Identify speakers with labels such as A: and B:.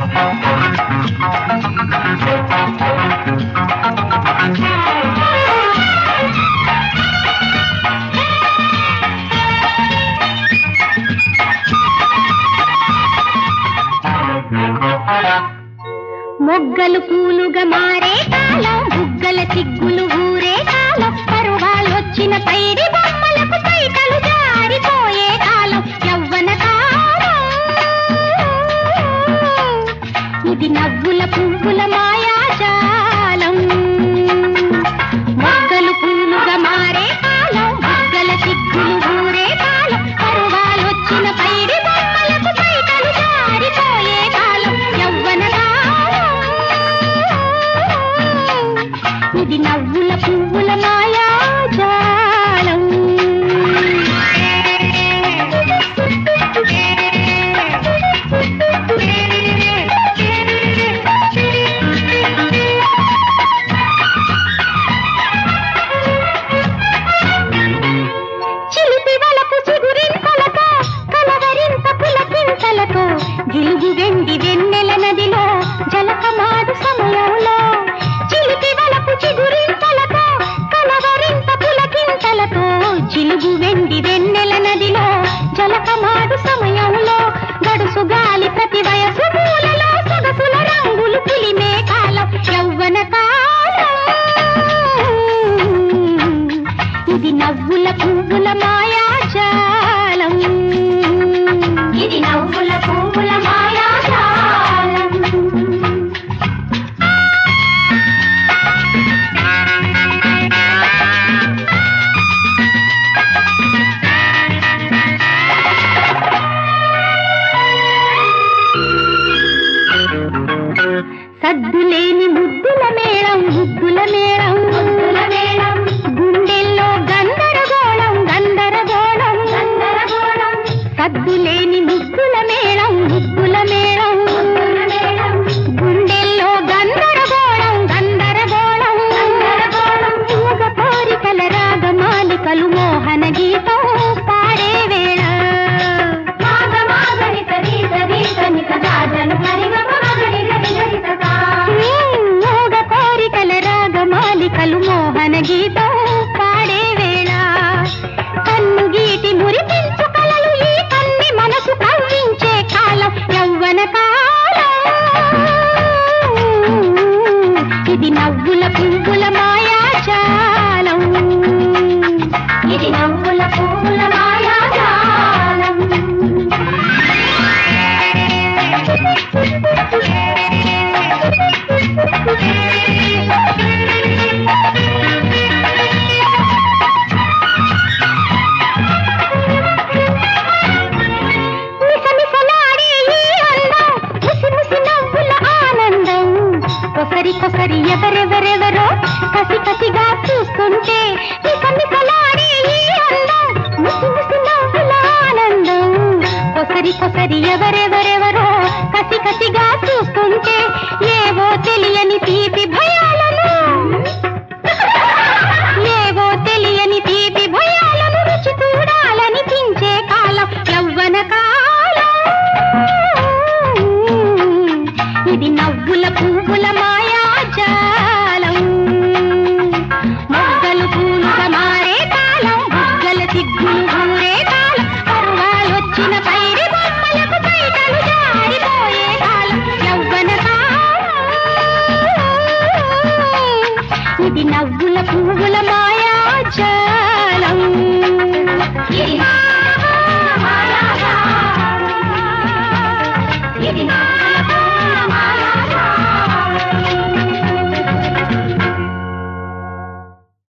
A: మొగ్గలు పూలుగా మారే కాలం బుగ్గల సిగ్గులు ఊరే కాలం పరువాలొచ్చిన పైడి బొమ్మలకు పైటలు జారిపోయే కాలం యవ్వన కాలం ఇది నవ్వుల పువ్వుల మాయాజాలం మొగ్గలు పూలుగా మారే కాలం బుగ్గల సిగ్గులు ఊరే కాలం పరువాలొచ్చిన పైడి బొమ్మలకు పైటలు జారిపోయే కాలం యవ్వన కాలం ఇది నవ్వుల పువ్వుల మాయాజాలం చిలిపి వలపు చిగురింతలతో కలవరింత పులకింతలతో గిలుగు వెండి వెన్నెల నదిలో జలకమాడు సమయంలో చిలిపి వలపు చిగురింతలతో కలవరింత పులకింతలతో చిలుగు వెండి వెన్నెల నదిలో జలకమాడు సమయంలో గడుసు గాలి ప్రతి వయసు మూలలో సొగసుల రంగులు పులిమే కాలం యవ్వన కాలం ఇది నవ్వుల పువ్వుల మాయాజాలం ఇది నవ్వుల పువ్వుల మాయాజాలం సద్దులేని ముద్దుల మేళం ముద్దుల మేళం ముద్దుల మేళం గుండెల్లో గందరగోళం గందరగోళం గందరగోళం సద్దులేని ముద్దుల మేళం ముద్దుల మేళం ముద్దుల మేళం గుండెల్లో గందరగోళం గందరగోళం గందరగోళం ఊగ కోరికల రాగమాలికలు మోహన గీతం పాడే వేళ మాగ మాగరి తరి తరి తని కదాజలు హరిగ మాగరి గరి గరి తదా ఊగ కోరికల రాగమాలికలు మోహన గీతం పాడే వేళ కన్ను గీటి మురిపించు కలలు ఈ కన్ని మనసు కవ్వించే కాలం యవ్వన కాలం ఇది నవ్వుల పువ్వుల మాయాజాలం ఇది నవ్వుల పువ్వుల మాయాజాలం మిసమిసలాడే ఈ అందం, ముసిముసి నవ్వుల ఆనందం ఒకరికొకరి ఎవరెవరెవరో కసి కసిగా చూస్తుంటే మిసమిసలాడే ఈ అందం, ముసిముసి నవ్వుల ఆనందం ఒకరికొకరి ఎవరెవరెవరో కసి కసిగా చూస్తుంటే ఏవో తెలియని తీపి భయాలను ఏవో తెలియని తీపి భయాలను రుచి చూడాలనిపించే కాలం యవ్వన కాలం ఇది నవ్వుల పువ్వుల మాయాజాలం మొగ్గలు పూలుగా మారే కాలం బుగ్గల సిగ్గులు ఊరే కాలం పరువాలొచ్చిన పైడి బొమ్మలకు పైటలు జారిపోయే కాలం యవ్వన కాలం ఇది నవ్వుల పువ్వుల మాయ